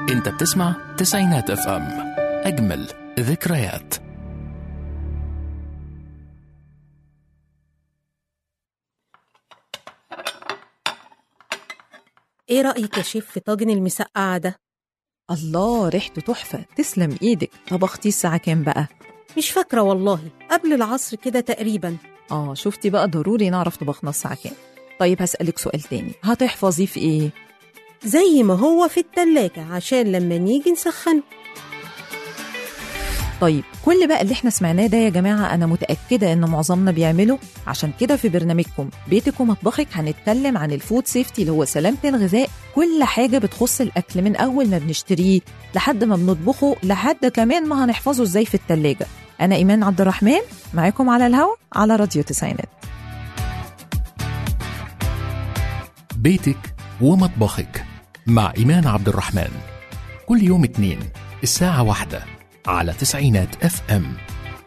انت بتسمع تسعينات اف ام اجمل ذكريات ايه رأيك يا شيف في طاجن المسقعة ده؟ الله ريحته تحفة تسلم ايدك طبختي الساعة كام بقى؟ مش فاكرة والله قبل العصر كده تقريبا اه شفتي بقى ضروري نعرف طبخنا الساعة كام طيب هسألك سؤال تاني هتحفظيه في ايه؟ زي ما هو في التلاجة عشان لما نيجي نسخن طيب كل بقى اللي احنا سمعناه ده يا جماعة أنا متأكدة إن معظمنا بيعمله عشان كده في برنامجكم بيتك ومطبخك هنتكلم عن الفود سيفتي اللي هو سلامة الغذاء كل حاجة بتخص الأكل من أول ما بنشتريه لحد ما بنطبخه لحد كمان ما هنحفظه إزاي في التلاجة أنا إيمان عبد الرحمن معاكم على الهوا على راديو تسعينات بيتك ومطبخك مع إيمان عبد الرحمن كل يوم اتنين الساعة واحدة على تسعينات اف ام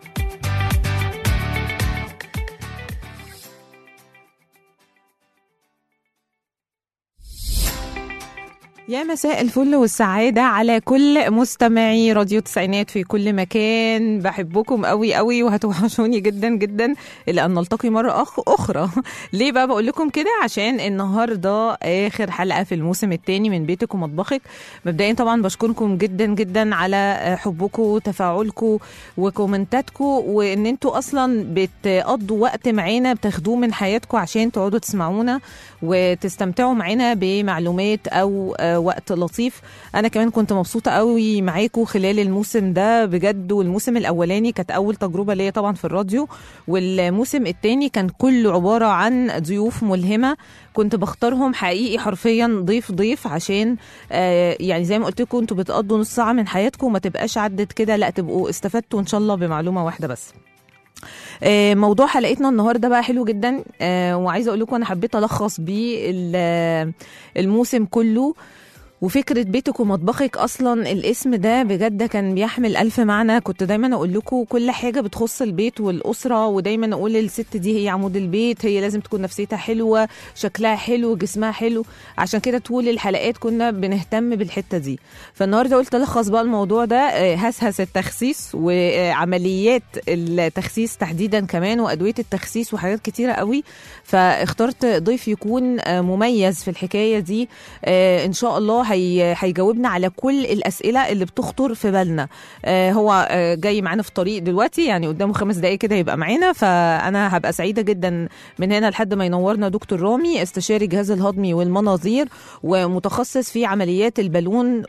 يا مساء الفل والسعادة على كل مستمعي راديو تسعينات في كل مكان بحبكم قوي قوي وهتوحشوني جدا جدا إلا أن نلتقي مرة أخ أخرى ليه بقى بقول لكم كده عشان النهاردة آخر حلقة في الموسم الثاني من بيتك ومطبخك مبدئيا طبعا بشكركم جدا جدا على حبكم وتفاعلكم وكومنتاتكم وإن انتوا أصلا بتقضوا وقت معانا بتاخدوه من حياتكم عشان تقعدوا تسمعونا وتستمتعوا معانا بمعلومات أو آه، وقت لطيف انا كمان كنت مبسوطه قوي معاكم خلال الموسم ده بجد والموسم الاولاني كانت اول تجربه ليا طبعا في الراديو والموسم الثاني كان كله عباره عن ضيوف ملهمه كنت بختارهم حقيقي حرفيا ضيف ضيف عشان آه، يعني زي ما قلت لكم انتوا بتقضوا نص ساعه من حياتكم ما تبقاش عدت كده لا تبقوا استفدتوا ان شاء الله بمعلومه واحده بس آه، موضوع حلقتنا النهارده بقى حلو جدا آه، وعايزه اقول لكم انا حبيت الخص بيه ال- الموسم كله وفكرة بيتك ومطبخك أصلا الاسم ده بجد كان بيحمل ألف معنى كنت دايما أقول لكم كل حاجة بتخص البيت والأسرة ودايما أقول الست دي هي عمود البيت هي لازم تكون نفسيتها حلوة شكلها حلو جسمها حلو عشان كده طول الحلقات كنا بنهتم بالحتة دي فالنهاردة قلت ألخص بقى الموضوع ده آه، هسهس التخسيس وعمليات التخسيس تحديدا كمان وأدوية التخسيس وحاجات كتيرة قوي فاخترت ضيف يكون آه، مميز في الحكاية دي آه، ان شاء الله هي هيجاوبنا على كل الاسئله اللي بتخطر في بالنا آه، هو آه، جاي معانا في الطريق دلوقتي يعني قدامه خمس دقائق كده يبقى معانا فانا هبقى سعيده جدا من هنا لحد ما ينورنا دكتور رامي استشاري الجهاز الهضمي والمناظير ومتخصص في عمليات البالون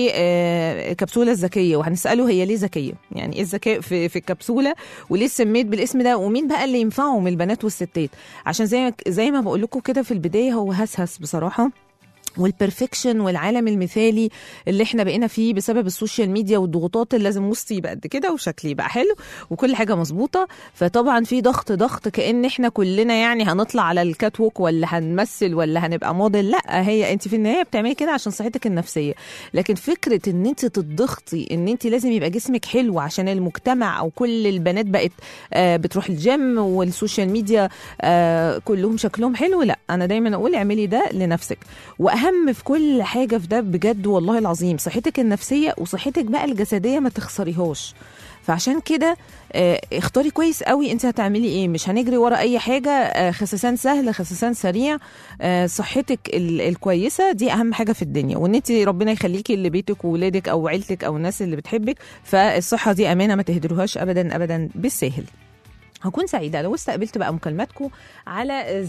والكبسوله الذكيه وهنساله هي ليه ذكيه يعني ايه الذكاء في في الكبسوله وليه سميت بالاسم ده ومين بقى اللي ينفعهم البنات والستات عشان زي ما زي ما بقول لكم كده في البدايه هو هسهس بصراحه والبرفكشن والعالم المثالي اللي احنا بقينا فيه بسبب السوشيال ميديا والضغوطات اللي لازم وسطي يبقى قد كده وشكلي يبقى حلو وكل حاجه مظبوطه فطبعا في ضغط ضغط كان احنا كلنا يعني هنطلع على الكات ووك ولا هنمثل ولا هنبقى موديل لا هي انت في النهايه بتعملي كده عشان صحتك النفسيه لكن فكره ان انت تضغطي ان انت لازم يبقى جسمك حلو عشان المجتمع او كل البنات بقت آه، بتروح الجيم والسوشيال ميديا آه، كلهم شكلهم حلو لا انا دايما اقول اعملي ده لنفسك واهم في كل حاجه في ده بجد والله العظيم صحتك النفسيه وصحتك بقى الجسديه ما تخسريهاش فعشان كده آه، اختاري كويس قوي انت هتعملي ايه مش هنجري ورا اي حاجه آه، خسسان سهل خسسان سريع آه، صحتك ال- الكويسه دي اهم حاجه في الدنيا وان انت ربنا يخليكي لبيتك وولادك او عيلتك او الناس اللي بتحبك فالصحه دي امانه ما تهدروهاش ابدا ابدا بالساهل هكون سعيدة لو استقبلت بقى مكالماتكم على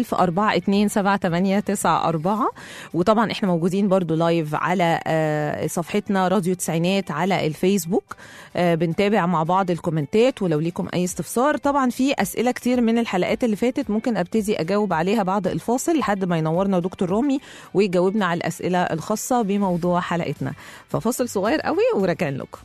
010427894 وطبعا احنا موجودين برضو لايف على آه، صفحتنا راديو تسعينات على الفيسبوك آه، بنتابع مع بعض الكومنتات ولو ليكم اي استفسار طبعا في اسئلة كتير من الحلقات اللي فاتت ممكن ابتدي اجاوب عليها بعد الفاصل لحد ما ينورنا دكتور رامي ويجاوبنا على الاسئلة الخاصة بموضوع حلقتنا ففاصل صغير قوي وراجعين لكم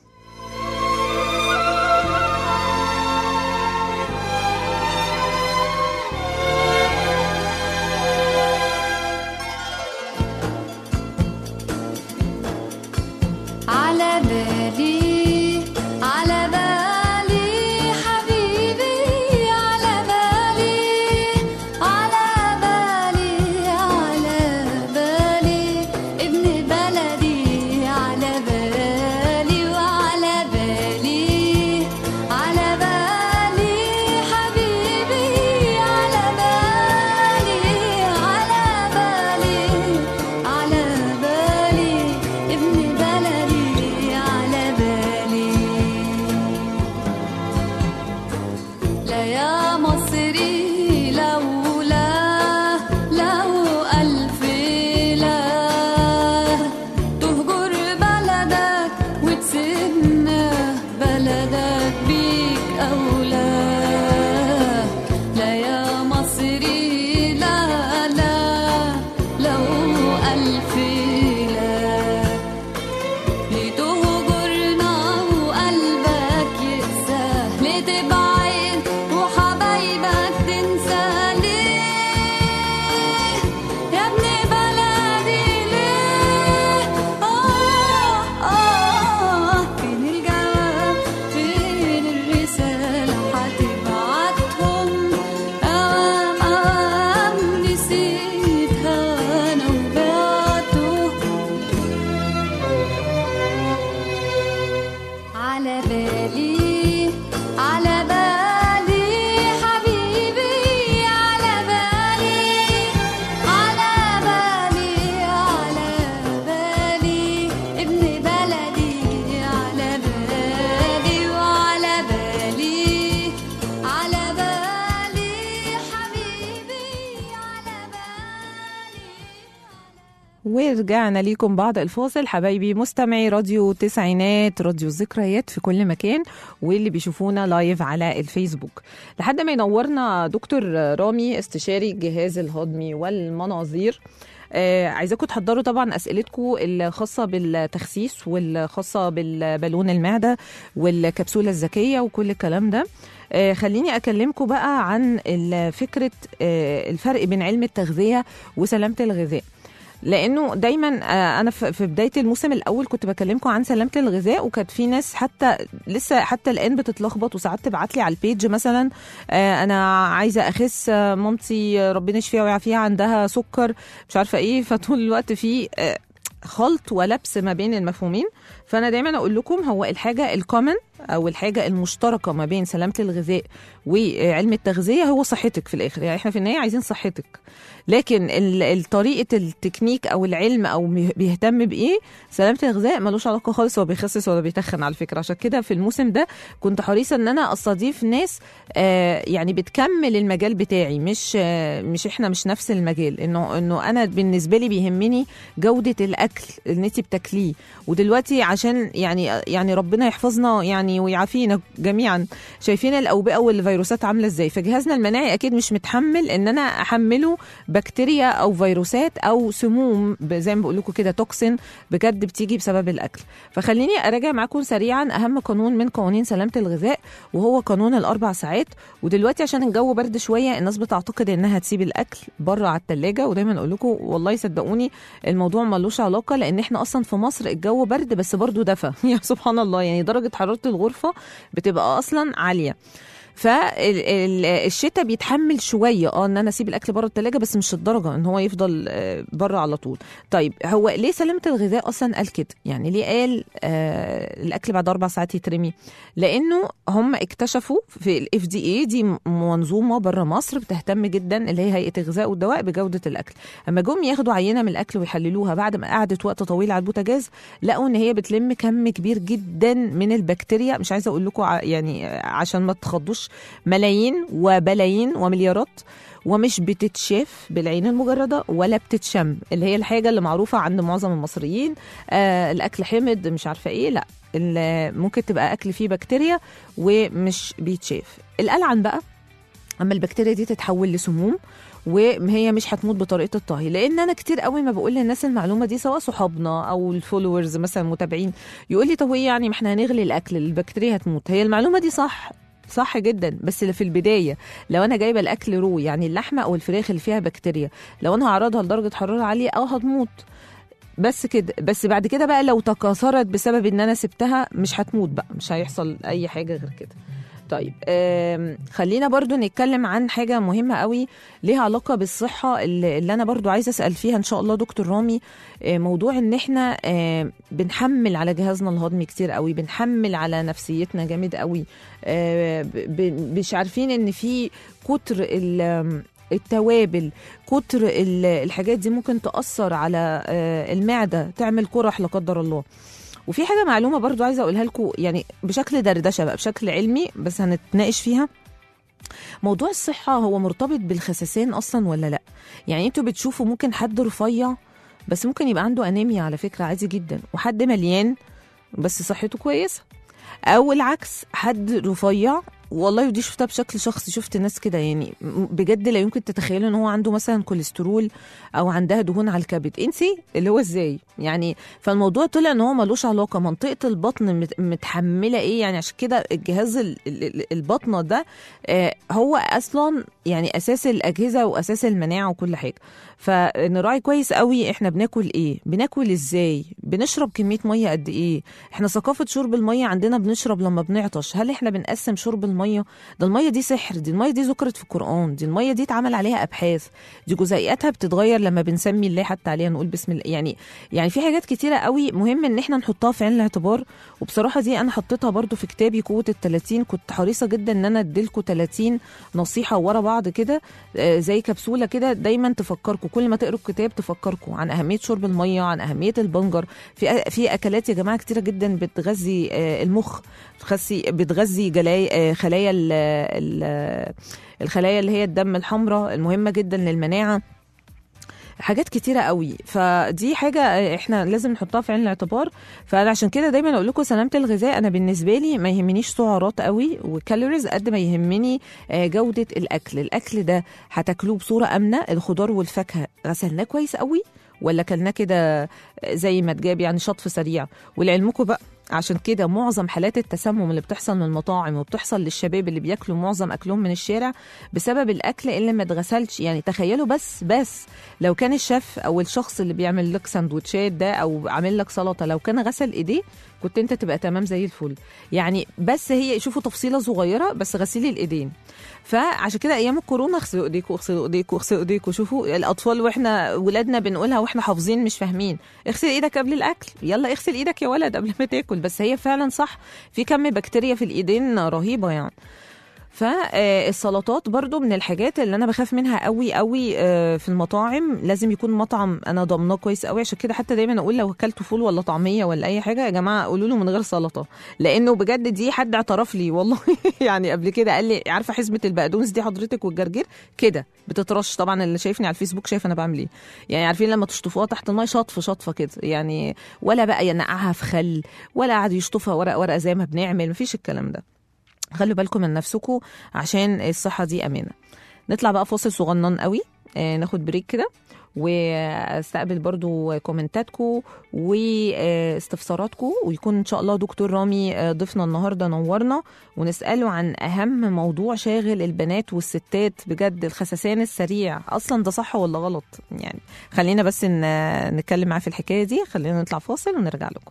على بالي على بالي حبيبي على بالي على بالي على بالي ابن بلدي ورجعنا ليكم بعد الفاصل حبايبي مستمعي راديو تسعينات راديو الذكريات في كل مكان واللي بيشوفونا لايف على الفيسبوك لحد ما ينورنا دكتور رامي استشاري الجهاز الهضمي والمناظير آه عايزاكم تحضروا طبعا اسئلتكم الخاصه بالتخسيس والخاصه بالبالون المعده والكبسوله الذكيه وكل الكلام ده آه خليني اكلمكم بقى عن ال- فكره آه الفرق بين علم التغذيه وسلامه الغذاء لانه دايما آه، انا في في بدايه الموسم الاول كنت بكلمكم عن سلامه الغذاء وكانت في ناس حتى لسه حتى الان بتتلخبط وساعات تبعت لي على البيج مثلا آه، انا عايزه اخس آه، مامتي آه، ربنا يشفيها ويعافيها عندها سكر مش عارفه ايه فطول الوقت في آه، خلط ولبس ما بين المفهومين فانا دايما اقول لكم هو الحاجه الكومن او الحاجه المشتركه ما بين سلامه الغذاء وعلم التغذيه هو صحتك في الاخر يعني احنا في النهايه عايزين صحتك لكن ال- ال- طريقه التكنيك او العلم او مه- بيهتم بايه سلامه الغذاء ملوش علاقه خالص هو بيخسس ولا بيتخن على فكره عشان كده في الموسم ده كنت حريصه ان انا استضيف ناس آه يعني بتكمل المجال بتاعي مش آه مش احنا مش نفس المجال انه انه انا بالنسبه لي بيهمني جوده الاكل اللي انت بتاكليه ودلوقتي عشان يعني يعني ربنا يحفظنا يعني ويعافينا جميعا شايفين الاوبئه والفيروسات عامله ازاي فجهازنا المناعي اكيد مش متحمل ان انا احمله بكتيريا او فيروسات او سموم ب- زي ما بقول لكم كده توكسين بجد بتيجي بسبب الاكل فخليني اراجع معاكم سريعا اهم قانون من قوانين سلامه الغذاء وهو قانون الاربع ساعات ودلوقتي عشان الجو برد شويه الناس بتعتقد انها تسيب الاكل بره على الثلاجه ودايما اقول لكم والله صدقوني الموضوع ملوش علاقه لان احنا اصلا في مصر الجو برد بس برضه دفى يا سبحان الله يعني درجه حراره الغرفه بتبقى اصلا عاليه فالشتاء بيتحمل شويه اه ان انا اسيب الاكل بره التلاجة بس مش الدرجه ان هو يفضل آه، بره على طول طيب هو ليه سلامه الغذاء اصلا قال كده يعني ليه قال آه الاكل بعد اربع ساعات يترمي لانه هم اكتشفوا في الاف دي اي دي منظومه بره مصر بتهتم جدا اللي هي هيئه الغذاء والدواء بجوده الاكل اما جم ياخدوا عينه من الاكل ويحللوها بعد ما قعدت وقت طويل على البوتاجاز لقوا ان هي بتلم كم كبير جدا من البكتيريا مش عايزه اقول لكم ع- يعني عشان ما تخضوش ملايين وبلايين ومليارات ومش بتتشاف بالعين المجرده ولا بتتشم اللي هي الحاجه اللي معروفه عند معظم المصريين آه الاكل حمض مش عارفه ايه لا ال- ممكن تبقى اكل فيه بكتيريا ومش بيتشاف القلعن بقى اما البكتيريا دي تتحول لسموم وهي مش هتموت بطريقه الطهي لان انا كتير قوي ما بقول للناس المعلومه دي سواء صحابنا او الفولورز مثلا متابعين يقول لي طب هو إيه يعني ما احنا هنغلي الاكل البكتيريا هتموت هي المعلومه دي صح صح جدا بس في البدايه لو انا جايبه الاكل رو يعني اللحمه او الفراخ اللي فيها بكتيريا لو انا هعرضها لدرجه حراره عاليه او هتموت بس كده بس بعد كده بقى لو تكاثرت بسبب ان انا سبتها مش هتموت بقى مش هيحصل اي حاجه غير كده طيب آم، خلينا برضو نتكلم عن حاجة مهمة قوي ليها علاقة بالصحة اللي, اللي أنا برضو عايزة أسأل فيها إن شاء الله دكتور رامي آه، موضوع إن إحنا آه، بنحمل على جهازنا الهضمي كتير قوي بنحمل على نفسيتنا جامد قوي آه، ب- ب- مش عارفين إن في كتر ال- التوابل كتر ال- الحاجات دي ممكن تأثر على آه، المعدة تعمل قرح لا قدر الله وفي حاجه معلومه برضو عايزه اقولها لكم يعني بشكل دردشه بقى بشكل علمي بس هنتناقش فيها موضوع الصحه هو مرتبط بالخسسان اصلا ولا لا يعني انتوا بتشوفوا ممكن حد رفيع بس ممكن يبقى عنده انيميا على فكره عادي جدا وحد مليان بس صحته كويسه او العكس حد رفيع والله ودي شفتها بشكل شخصي شفت ناس كده يعني م- بجد لا يمكن تتخيلوا ان هو عنده مثلا كوليسترول او عندها دهون على الكبد انسي اللي هو ازاي يعني فالموضوع طلع ان هو ملوش علاقه منطقه البطن مت- متحمله ايه يعني عشان كده الجهاز ال- ال- ال- البطنه ده آه، هو اصلا يعني اساس الاجهزه واساس المناعه وكل حاجه فنراعي كويس قوي احنا بناكل ايه بناكل ازاي بنشرب كميه ميه قد ايه احنا ثقافه شرب الميه عندنا بنشرب لما بنعطش هل احنا بنقسم شرب الميه ده الميه دي سحر دي الميه دي ذكرت في القران دي الميه دي اتعمل عليها ابحاث دي جزيئاتها بتتغير لما بنسمي الله حتى عليها نقول بسم الله يعني يعني في حاجات كتيره قوي مهم ان احنا نحطها في عين الاعتبار وبصراحه دي انا حطيتها برضو في كتابي قوه ال 30 كنت حريصه جدا ان انا اديلكم 30 نصيحه ورا بعض كده آه، زي كبسوله كده دايما تفكركم كل ما تقروا الكتاب تفكركم عن اهميه شرب الميه عن اهميه البنجر في في اكلات يا جماعه كتيره جدا بتغذي آه، المخ بتغذي بتغذي جلاي آه، خلايا ال- ال- الخلايا اللي هي الدم الحمراء المهمه جدا للمناعه حاجات كتيره قوي فدي حاجه احنا لازم نحطها في عين الاعتبار فانا عشان كده دايما اقول لكم سلامه الغذاء انا بالنسبه لي ما يهمنيش سعرات قوي وكالوريز قد ما يهمني آه، جوده الاكل الاكل ده هتاكلوه بصوره امنه الخضار والفاكهه غسلناه كويس قوي ولا كلناه كده زي ما اتجاب يعني شطف سريع ولعلمكم بقى عشان كده معظم حالات التسمم اللي بتحصل من المطاعم وبتحصل للشباب اللي بياكلوا معظم اكلهم من الشارع بسبب الاكل اللي ما اتغسلش يعني تخيلوا بس بس لو كان الشيف او الشخص اللي بيعمل لك سندوتشات ده او عامل لك سلطه لو كان غسل ايديه كنت انت تبقى تمام زي الفل يعني بس هي شوفوا تفصيله صغيره بس غسيل الايدين فعشان كده ايام الكورونا اغسلوا ايديكم اغسلوا ايديكم اغسلوا ايديكم شوفوا الاطفال واحنا ولادنا بنقولها واحنا حافظين مش فاهمين اغسل ايدك قبل الاكل يلا اغسل ايدك يا ولد قبل ما تاكل بس هي فعلا صح في كم بكتيريا في الايدين رهيبه يعني فالسلطات برضو من الحاجات اللي انا بخاف منها قوي قوي آه، في المطاعم لازم يكون مطعم انا ضامناه كويس قوي عشان كده حتى دايما اقول لو اكلتوا فول ولا طعميه ولا اي حاجه يا جماعه قولوا له من غير سلطه لانه بجد دي حد اعترف لي والله يعني قبل كده قال لي عارفه حزمه البقدونس دي حضرتك والجرجير كده بتترش طبعا اللي شايفني على الفيسبوك شايف انا بعمل ايه يعني عارفين لما تشطفوها تحت الماء شطف شطفه كده يعني ولا بقى ينقعها في خل ولا قعدوا يشطفها ورقه ورقه زي ما بنعمل مفيش الكلام ده خلوا بالكم من نفسكم عشان الصحة دي أمانة نطلع بقى فاصل صغنن قوي آه ناخد بريك كده واستقبل برضو كومنتاتكم واستفساراتكم ويكون ان شاء الله دكتور رامي آه، ضيفنا النهارده نورنا ونساله عن اهم موضوع شاغل البنات والستات بجد الخسسان السريع اصلا ده صح ولا غلط يعني خلينا بس ن- نتكلم معاه في الحكايه دي خلينا نطلع فاصل ونرجع لكم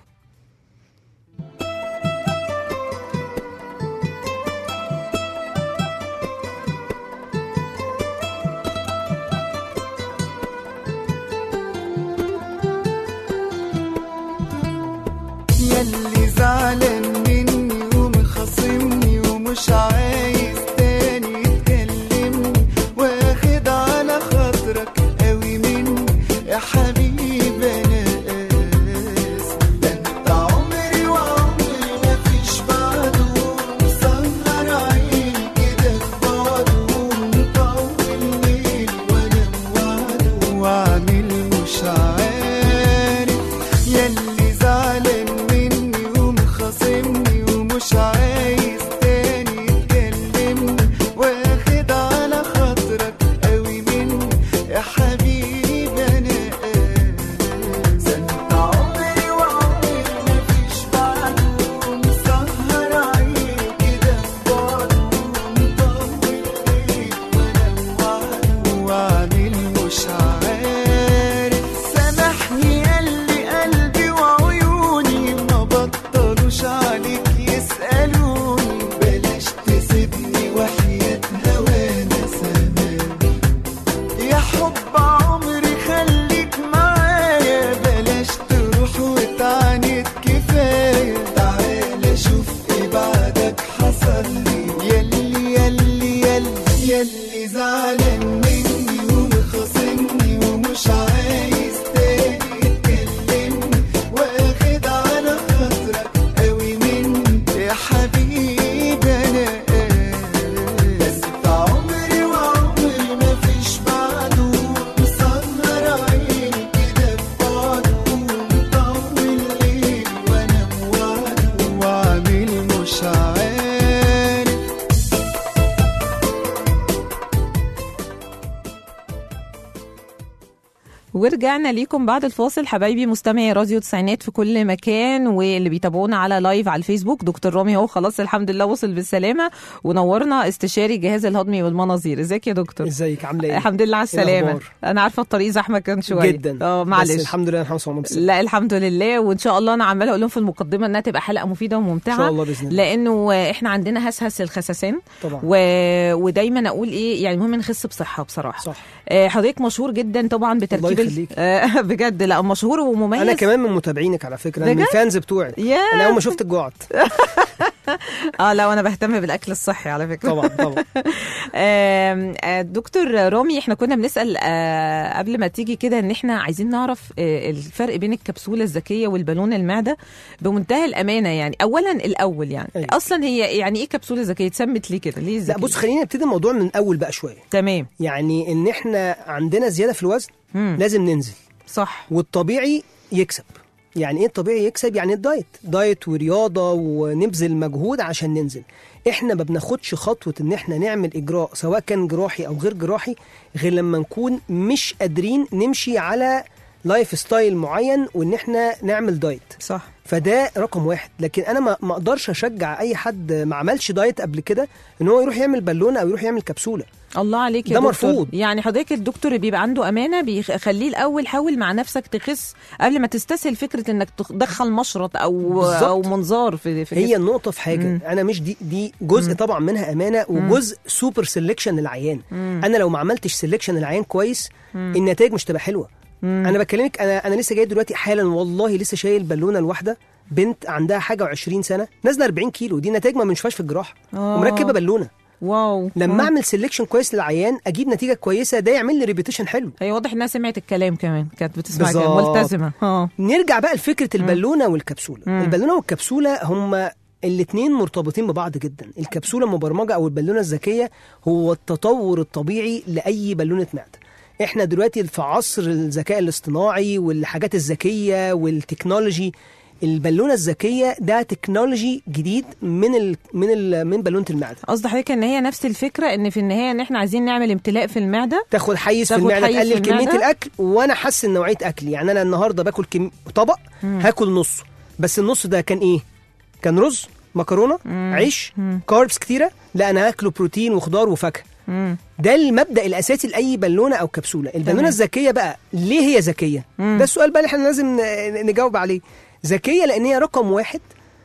ياللي زعلان مني ومخاصمني ومش عايز تاني تكلمني واخد على خاطرك قوي مني يا حبيبي انا اسف ده انت عمري وعمري مفيش بعده مسهر عيني كده في بعده مطول ليلي وانا موعده واعمل مش عارف ياللي زعلان مني ومخاصمني ومش عايز تاني تكلمني واخد على خاطرك قوي مني يا حبيبي انا اسف ده انت عمري وعمري مفيش بعده مسهر عيني كده في بعده مطول ليل وانا موعده واعمل مش عارف سامحني ياللي قلبي وعيوني ما بطلوش عليك يسألوني بلاش تسيبني وحياة هوانا سامعني يا حب عمري خليك معايا بلاش تروح وتعاند كفاية تعالى شوف ايه بعدك حصل لي ياللي ياللي ياللي ياللي زعلان مني ومخاصمني ومش عايز تاني تكلمني واخد على خاطرك قوي مني يا حبيبي انا اسف عمري وعمري مفيش بعده مسهر عيني كده في بعده مطول ليل وانا موعده واعمل مش عارف ورجعنا ليكم بعد الفاصل حبايبي مستمعي راديو تسعينات في كل مكان واللي بيتابعونا على لايف على الفيسبوك دكتور رامي اهو خلاص الحمد لله وصل بالسلامه ونورنا استشاري الجهاز الهضمي والمناظير ازيك يا دكتور ازيك عامله ايه؟ الحمد لله على إيه السلامه الأخبار؟ انا عارفه الطريق زحمه كان شويه جدا اه بس معلش الحمد لله الحمد لله والله لا الحمد لله وان شاء الله انا عماله اقول لهم في المقدمه انها تبقى حلقه مفيده وممتعه ان شاء الله باذن الله لانه احنا عندنا هسهس الخسسان طبعا و... ودايما اقول ايه يعني المهم نخس بصحه بصراحه صح آه، حضرتك مشهور جدا طبعا بتركيب ال- يخليك. آه، بجد لا مشهور ومميز انا كمان من متابعينك على فكره أنا من بجد؟ الفانز بتوعي يا انا اول ما شفتك جوعت اه لا وانا بهتم بالاكل الصحي على فكره طبعا طبعا آم، آه، دكتور رامي احنا كنا بنسال آه، قبل ما تيجي كده ان احنا عايزين نعرف آه، الفرق بين الكبسوله الذكيه والبالون المعده بمنتهى الامانه يعني اولا الاول يعني أيوة. اصلا هي يعني ايه كبسوله ذكيه اتسمت ليه كده ليه لا ذكيه بص خلينا نبتدي الموضوع من الاول بقى شويه تمام يعني ان احنا عندنا زياده في الوزن مم. لازم ننزل صح والطبيعي يكسب يعني ايه الطبيعي يكسب يعني الدايت دايت ورياضه ونبذل مجهود عشان ننزل احنا ما بناخدش خطوه ان احنا نعمل اجراء سواء كان جراحي او غير جراحي غير لما نكون مش قادرين نمشي على لايف ستايل معين وان احنا نعمل دايت صح فده رقم واحد لكن انا ما ما اقدرش اشجع اي حد ما عملش دايت قبل كده ان هو يروح يعمل بالونه او يروح يعمل كبسوله الله عليك يا ده دكتور. مرفوض. يعني حضرتك الدكتور اللي بيبقى عنده امانه بيخليه الاول حاول مع نفسك تخس قبل ما تستسهل فكره انك تدخل مشرط او بالظبط. او منظار في, في هي جسمك. النقطة في حاجة مم. أنا مش دي دي جزء طبعا منها أمانة وجزء سوبر سelection للعيان أنا لو ما عملتش سelection للعيان كويس النتائج مش تبقى حلوة أنا بكلمك أنا أنا لسه جاي دلوقتي حالا والله لسه شايل بالونة الواحدة بنت عندها حاجة و20 سنة نازلة 40 كيلو دي نتائج ما بنشوفهاش في الجراحة آه. ومركبة بالونة واو لما آه. أعمل سelection كويس للعيان أجيب نتيجة كويسة ده يعمل لي ريبيتيشن حلو هي واضح انها سمعت الكلام كمان كانت بتسمع بالظبط. كلام ملتزمه اه نرجع بقى لفكره البالونه والكبسوله البالونه والكبسوله هما الاثنين مرتبطين ببعض جدا الكبسوله المبرمجه او البالونه الذكيه هو التطور الطبيعي لاي بالونه معده احنا دلوقتي في عصر الذكاء الاصطناعي والحاجات الذكيه والتكنولوجي البالونه الذكيه ده تكنولوجي جديد من ال من ال من بالونه المعده قصد حضرتك ان هي نفس الفكره ان في النهايه ان احنا عايزين نعمل امتلاء في المعده تاخد حيز في تاخد المعده حيز في تقلل كميه المعدة. الاكل وانا حاسس نوعيه اكلي يعني انا النهارده باكل كم... طبق هاكل نصه بس النص ده كان ايه كان رز مكرونه عيش كاربس كتيره لا انا هاكله بروتين وخضار وفاكهه مم. ده المبدا الاساسي لاي بالونه او كبسوله البالونه تمام. الذكيه بقى ليه هي ذكيه ده السؤال بقى اللي احنا لازم ن- نجاوب عليه ذكيه لان هي رقم واحد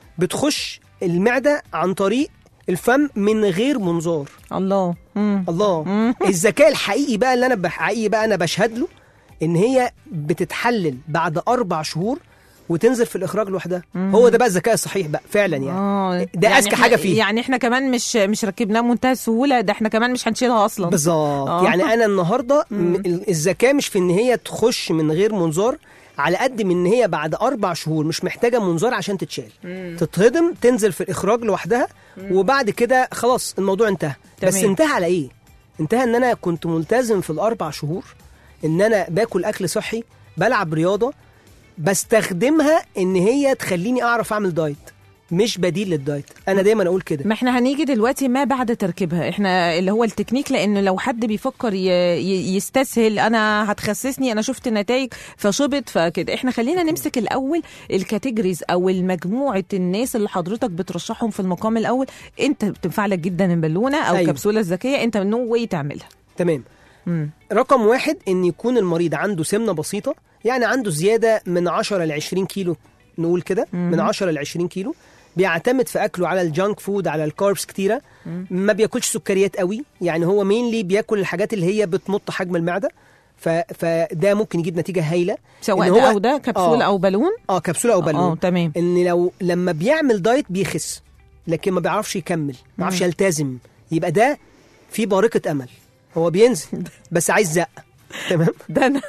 بتخش المعده عن طريق الفم من غير منظار الله مم. الله الذكاء الحقيقي بقى اللي انا بح- حقيقي بقى انا بشهد له ان هي بتتحلل بعد اربع شهور وتنزل في الاخراج لوحدها هو ده بقى الذكاء الصحيح بقى فعلا يعني اه ده يعني اذكى إحنا- حاجه فيه يعني احنا كمان مش مش ركبناه بمنتهى السهوله ده احنا كمان مش هنشيلها اصلا بالظبط آه. يعني انا النهارده م- ال- الذكاء مش في ان هي تخش من غير منظار على قد من ان هي بعد اربع شهور مش محتاجه منظار عشان تتشال تتهضم تنزل في الاخراج لوحدها وبعد كده خلاص الموضوع انتهى بس تمام. انتهى على ايه انتهى ان انا كنت ملتزم في الاربع شهور ان انا باكل اكل صحي بلعب رياضه بستخدمها ان هي تخليني اعرف اعمل دايت مش بديل للدايت انا دايما اقول كده ما احنا هنيجي دلوقتي ما بعد تركيبها احنا اللي هو التكنيك لان لو حد بيفكر ي... ي- يستسهل انا هتخسسني انا شفت النتائج فشبط فكده احنا خلينا نمسك الاول الكاتيجوريز او المجموعه الناس اللي حضرتك بترشحهم في المقام الاول انت بتنفع لك جدا البالونه او أيوة. أيوه. كبسوله الذكيه انت نو واي تعملها تمام مم. رقم واحد ان يكون المريض عنده سمنه بسيطه يعني عنده زياده من 10 ل 20 كيلو نقول كده من 10 ل 20 كيلو بيعتمد في اكله على الجانك فود على الكاربس كتيره ما بياكلش سكريات قوي يعني هو مينلي بياكل الحاجات اللي هي بتمط حجم المعده ف... فده ممكن يجيب نتيجه هايله سواء إن ده هو- او ده كبسوله آه. او بالون اه كبسوله او بالون اه تمام ان لو لما بيعمل دايت بيخس لكن ما بيعرفش يكمل ما بيعرفش يلتزم يبقى ده في بارقه امل هو بينزل بس عايز زق تمام ده انا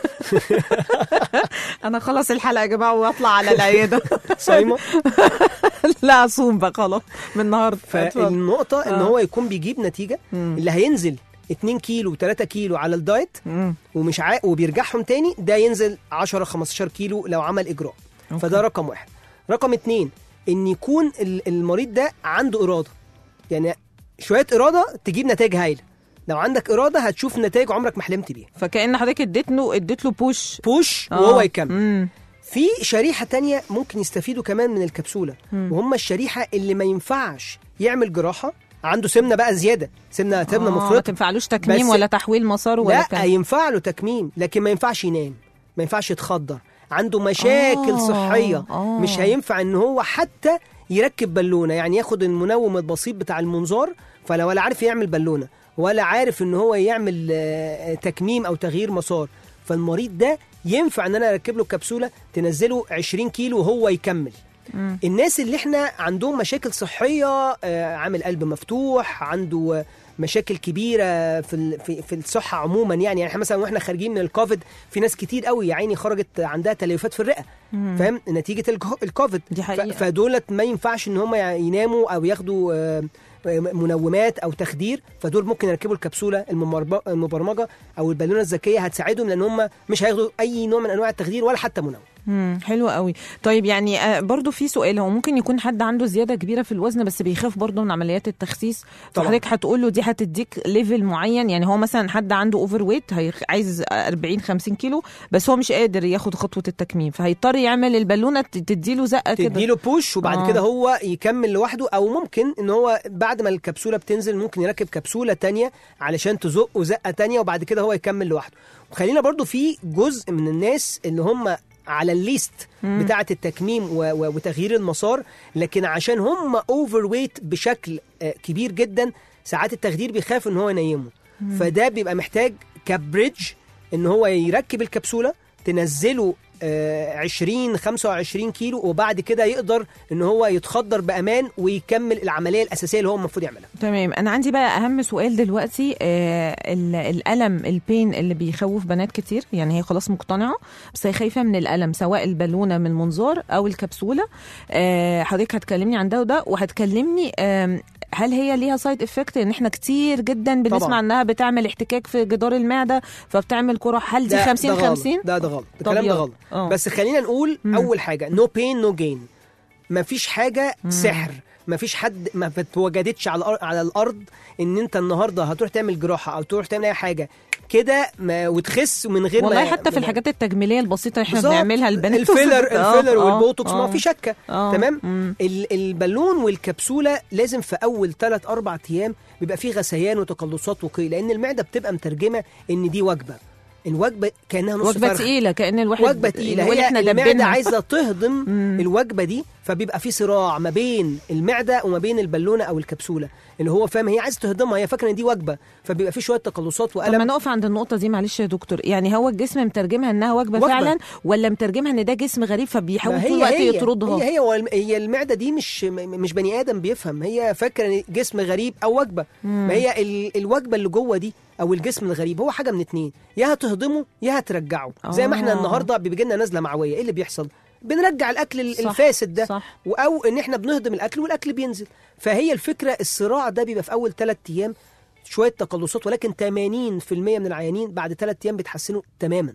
انا خلص الحلقه يا جماعه واطلع على العياده صايمه لا اصوم بقى خلاص من النهارده اتفضل. فالنقطه ان آه. هو يكون بيجيب نتيجه اللي هينزل 2 كيلو 3 كيلو على الدايت مم. ومش عا... وبيرجعهم تاني ده ينزل 10 15 كيلو لو عمل اجراء أوكي. فده رقم واحد رقم اتنين ان يكون ال- المريض ده عنده اراده يعني شويه اراده تجيب نتائج هايله لو عندك اراده هتشوف نتائج عمرك ما حلمت بيها فكأن حضرتك اديت له اديت له بوش بوش آه. وهو يكمل مم. في شريحه تانية ممكن يستفيدوا كمان من الكبسوله وهم الشريحه اللي ما ينفعش يعمل جراحه عنده سمنه بقى زياده سمنه سمنه آه، ما مفرطه تنفعلوش تكميم بس- ولا تحويل مسار ولا لا كان ينفع له تكميم لكن ما ينفعش ينام ما ينفعش يتخدر عنده مشاكل آه، صحيه آه. مش هينفع ان هو حتى يركب بالونه يعني ياخد المنوم البسيط بتاع المنظار فلا ولا عارف يعمل بالونه ولا عارف ان هو يعمل آه، تكميم او تغيير مسار فالمريض ده ينفع ان انا اركب له كبسوله تنزله 20 كيلو وهو يكمل الناس اللي احنا عندهم مشاكل صحيه آه، عامل قلب مفتوح عنده آه، مشاكل كبيره في ال- في, في الصحه عموما يعني يعني احنا مثلا واحنا خارجين من الكوفيد في ناس كتير قوي يا عيني خرجت عندها تليفات في الرئه فاهم نتيجه الكو- الكوفيد دي ف- حقيقة. فدولت ما ينفعش ان هم يناموا او ياخدوا آه، منومات او تخدير فدول ممكن يركبوا الكبسوله الممرب- المبرمجه او البالونه الذكيه هتساعدهم لان هم مش هياخدوا اي نوع من انواع التخدير ولا حتى منوم مم. حلو قوي طيب يعني آه، برضو في سؤال هو ممكن يكون حد عنده زياده كبيره في الوزن بس بيخاف برضو من عمليات التخسيس طبعاً. فحضرتك هتقول له دي هتديك ليفل معين يعني هو مثلا حد عنده اوفر ويت عايز 40 50 كيلو بس هو مش قادر ياخد خطوه التكميم فهيضطر يعمل البالونه ت- تديله زقه كده تديله بوش وبعد آه. كده هو يكمل لوحده او ممكن ان هو بعد ما الكبسوله بتنزل ممكن يركب كبسوله تانية علشان تزقه زقه تانية وبعد كده هو يكمل لوحده وخلينا برضو في جزء من الناس اللي هم على الليست بتاعه التكميم و- و- وتغيير المسار لكن عشان هم اوفر ويت بشكل آه، كبير جدا ساعات التخدير بيخاف ان هو ينيمه فده بيبقى محتاج كبريدج ان هو يركب الكبسوله تنزله آه، 20 25 كيلو وبعد كده يقدر ان هو يتخدر بامان ويكمل العمليه الاساسيه اللي هو المفروض يعملها تمام انا عندي بقى اهم سؤال دلوقتي آه ال- الالم البين اللي بيخوف بنات كتير يعني هي خلاص مقتنعه بس هي خايفه من الالم سواء البالونه من المنظار او الكبسوله آه حضرتك هتكلمني عن ده وده وهتكلمني آم، هل هي ليها سايد افكت ان احنا كتير جدا بنسمع طبعاً. انها بتعمل احتكاك في جدار المعده فبتعمل قرح هل دي 50 ده غلط. 50 ده ده غلط طب الكلام ده يلا. غلط آه. بس خلينا نقول مم. اول حاجه نو بين نو جين مفيش حاجه سحر مفيش حد ما اتوجدتش على الأر- على الارض ان انت النهارده هتروح تعمل جراحه او تروح تعمل اي حاجه كده ما وتخس من غير ما والله حتى في ما- الحاجات التجميليه البسيطه اللي احنا بالظبط. بنعملها البنات الفيلر آه، الفيلر آه، والبوتوكس ما آه. في شكه آه. تمام مم. ال- البالون والكبسوله لازم في اول 3 4 ايام بيبقى فيه غثيان وتقلصات وقي لان المعده بتبقى مترجمه ان دي وجبه الوجبه كانها نص وجبه فرخ. تقيله كان الواحد وجبه تقيله نقول هي احنا المعده دبينها. عايزه تهضم مم. الوجبه دي فبيبقى في صراع ما بين المعده وما بين البالونه او الكبسوله اللي هو فاهم هي عايزه تهضمها هي فاكره ان دي وجبه فبيبقى في شويه تقلصات طب ما والم نقف عند النقطة دي معلش يا دكتور يعني هو الجسم مترجمها انها وجبة, وجبة. فعلا ولا مترجمها ان ده جسم غريب فبيحاول ما طول الوقت هي يطردها هي هي هو الم- هي المعده دي مش م- مش بني ادم بيفهم هي فاكره ان جسم غريب او وجبه ما هي ال- الوجبه اللي جوه دي او الجسم الغريب هو حاجه من اتنين يا هتهضمه يا هترجعه زي ما احنا آه. النهارده بيجي لنا نزله معويه ايه اللي بيحصل بنرجع الاكل ال- صح، الفاسد ده صح. او ان احنا بنهضم الاكل والاكل بينزل فهي الفكره الصراع ده بيبقى في اول ثلاث ايام شويه تقلصات ولكن 80% من العيانين بعد ثلاث ايام بيتحسنوا تماما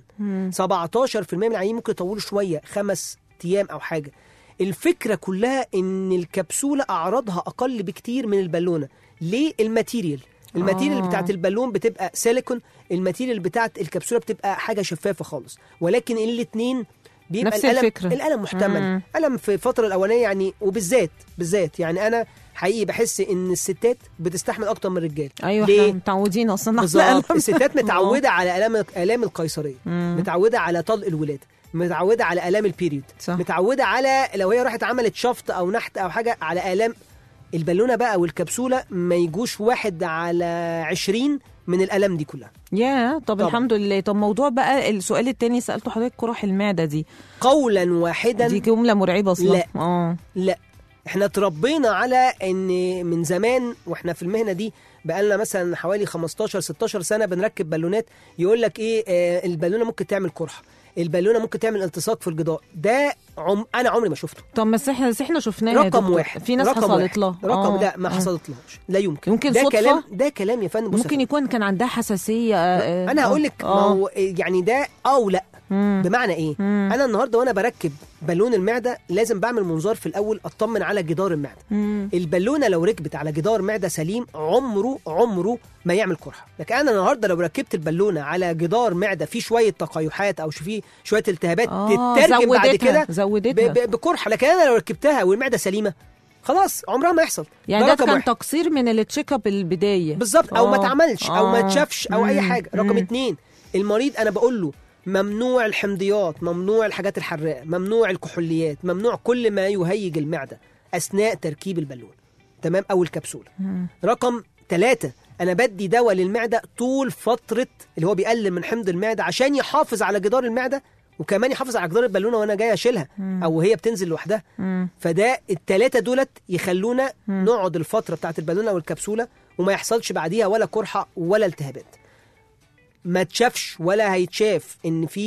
17% من العيانين ممكن يطولوا شويه خمس ايام او حاجه الفكره كلها ان الكبسوله اعراضها اقل بكتير من البالونه ليه الماتيريال الماتيريال آه. آه. بتاعت البالون بتبقى سيليكون الماتيريال بتاعت الكبسوله بتبقى حاجه شفافه خالص ولكن الاثنين بيبقى نفس الالم الفكرة. الالم محتمل مم. الم في الفتره الاولانيه يعني وبالذات بالذات يعني انا حقيقي بحس ان الستات بتستحمل اكتر من الرجال ايوه ليه؟ احنا متعودين اصلا على بالظبط الألم. الستات متعوده على الام الام القيصريه مم. متعوده على طلق الولاده متعوده على الام البيريود صح. متعوده على لو هي راحت عملت شفط او نحت او حاجه على الام البالونه بقى والكبسوله ما يجوش واحد على عشرين من الالم دي كلها يا طب طبعا. الحمد لله طب موضوع بقى السؤال التاني سالته حضرتك قرح المعده دي قولا واحدا دي جمله مرعبه اصلا لا. اه لا احنا اتربينا على ان من زمان واحنا في المهنه دي بقالنا مثلا حوالي 15 16 سنه بنركب بالونات يقول لك ايه آه البالونه ممكن تعمل قرحه البالونه ممكن تعمل التصاق في الجدار ده عم انا عمري ما شفته طب بس احنا بس احنا شفناها يا رقم دكتور. واحد في ناس رقم حصلت واحد. لها رقم آه. لا ما آه. حصلت لهاش لا يمكن يمكن ده صدفة؟ كلام ده كلام يا فندم بص يا ممكن فندم. يكون كان عندها حساسيه آه، انا آه. هقول لك ما آه. هو يعني ده او لا مم. بمعنى ايه مم. انا النهارده وانا بركب بالون المعده لازم بعمل منظار في الاول اطمن على جدار المعده مم. البالونه لو ركبت على جدار معده سليم عمره عمره ما يعمل قرحه لكن انا النهارده لو ركبت البالونه على جدار معده فيه شويه تقيحات او فيه شويه التهابات آه، تترجم بعد زودتها، كده زودتها. ب- ب- بقرحه لكن انا لو ركبتها والمعده سليمه خلاص عمرها ما يحصل يعني ده رقم كان واحد. تقصير من التشيك اب البدايه بالظبط او ما آه. اتعملش او ما آه. اتشافش او اي مم. حاجه رقم مم. اتنين المريض انا بقول له ممنوع الحمضيات ممنوع الحاجات الحراقه ممنوع الكحوليات ممنوع كل ما يهيج المعده اثناء تركيب البالون تمام او الكبسوله رقم ثلاثة انا بدي دواء للمعده طول فتره اللي هو بيقلل من حمض المعده عشان يحافظ على جدار المعده وكمان يحافظ على جدار البالونه وانا جاي اشيلها او هي بتنزل لوحدها مم. فده التلاتة دولت يخلونا نقعد الفترة بتاعت البالونة والكبسولة وما يحصلش بعديها ولا قرحة ولا التهابات ما تشافش ولا هيتشاف ان في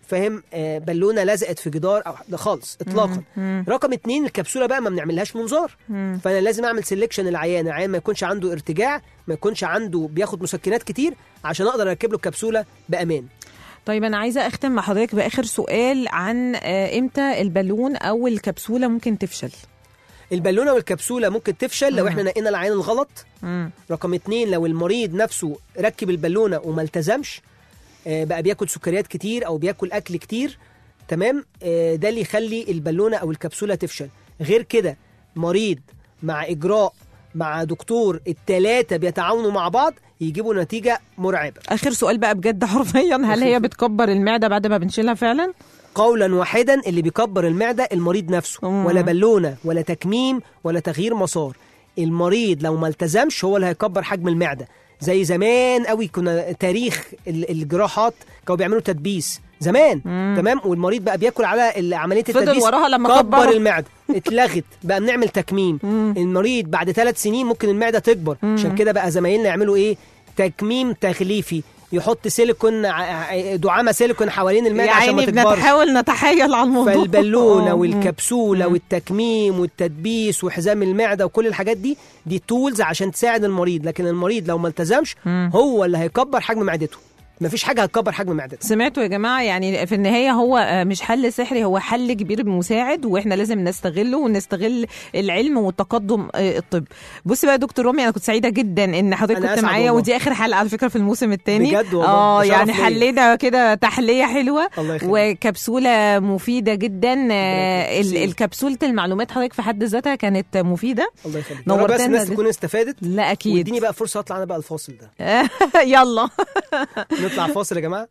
فاهم آه، بالونه لزقت في جدار او ده خالص اطلاقا رقم اتنين الكبسوله بقى ما بنعملهاش منظار فانا لازم اعمل سيلكشن العيان العيان ما يكونش عنده ارتجاع ما يكونش عنده بياخد مسكنات كتير عشان اقدر اركب له الكبسوله بامان طيب انا عايزه اختم مع حضرتك باخر سؤال عن آه، امتى البالون او الكبسوله ممكن تفشل البالونه والكبسوله ممكن تفشل لو احنا نقينا العيان الغلط مم. رقم اتنين لو المريض نفسه ركب البالونه وما التزمش آه، بقى بياكل سكريات كتير او بياكل اكل كتير تمام آه، ده اللي يخلي البالونه او الكبسوله تفشل غير كده مريض مع اجراء مع دكتور التلاتة بيتعاونوا مع بعض يجيبوا نتيجة مرعبة اخر سؤال بقى بجد حرفيا هل هي بتكبر المعده بعد ما بنشيلها فعلا قولا واحدا اللي بيكبر المعدة المريض نفسه مم. ولا بالونة ولا تكميم ولا تغيير مسار المريض لو ما التزمش هو اللي هيكبر حجم المعدة زي زمان قوي كنا تاريخ ال- الجراحات كانوا بيعملوا تدبيس زمان مم. تمام والمريض بقى بياكل على ال- عمليه فضل التدبيس وراها لما كبر كبرها. المعده اتلغت بقى بنعمل تكميم مم. المريض بعد ثلاث سنين ممكن المعده تكبر عشان كده بقى زمايلنا يعملوا ايه تكميم تغليفي يحط سيليكون ع- ع- دعامه سيليكون حوالين المعده يا عشان ما عيني تكبرش بنتحاول نتحايل على الموضوع فالبالونه آه. والكبسوله والتكميم والتدبيس وحزام المعده وكل الحاجات دي دي تولز عشان تساعد المريض لكن المريض لو ما التزمش مم. هو اللي هيكبر حجم معدته مفيش حاجه هتكبر حجم معدته سمعتوا يا جماعه يعني في النهايه هو آه، مش حل سحري هو حل كبير مساعد واحنا لازم نستغله ونستغل العلم والتقدم آه، الطب بصي بقى يا دكتور رامي انا كنت سعيده جدا ان حضرتك أنا كنت أسعد معايا والله. ودي اخر حلقه على فكره في الموسم الثاني بجد والله، اه ده شرف يعني ليا. حلينا كده تحليه حلوه الله يخليك. وكبسوله مفيده جدا آه، ال- يخليك. الكبسوله المعلومات حضرتك في حد ذاتها كانت مفيده الله يخليك يا رب بس نورتنا الناس جدا. تكون استفادت لا اكيد واديني بقى فرصه اطلع انا بقى الفاصل ده يلا نطلع فاصل يا جماعه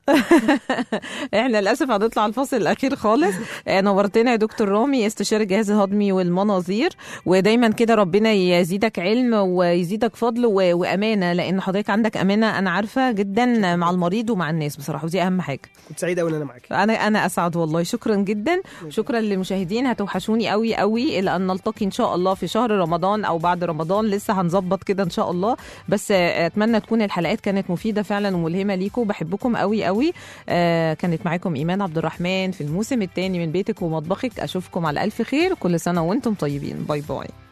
احنا للاسف هنطلع الفاصل الاخير خالص آه، نورتنا يا دكتور رامي استشاري الجهاز الهضمي والمناظير ودايما كده ربنا يزيدك علم ويزيدك فضل و- وامانه لان حضرتك عندك امانه انا عارفه جدا مع المريض ومع الناس بصراحه ودي اهم حاجه كنت سعيد قوي ان انا معاك انا انا اسعد والله شكرا جدا شكرا للمشاهدين هتوحشوني قوي قوي الى ان نلتقي ان شاء الله في شهر رمضان او بعد رمضان لسه هنظبط كده ان شاء الله بس آه، اتمنى تكون الحلقات كانت مفيده فعلا وملهمه ليكم بحبكم قوي قوي آه، كانت معاكم ايمان عبد الرحمن في الموسم الثاني من بيتك ومطبخك اشوفكم على الف خير كل سنه وانتم طيبين باي باي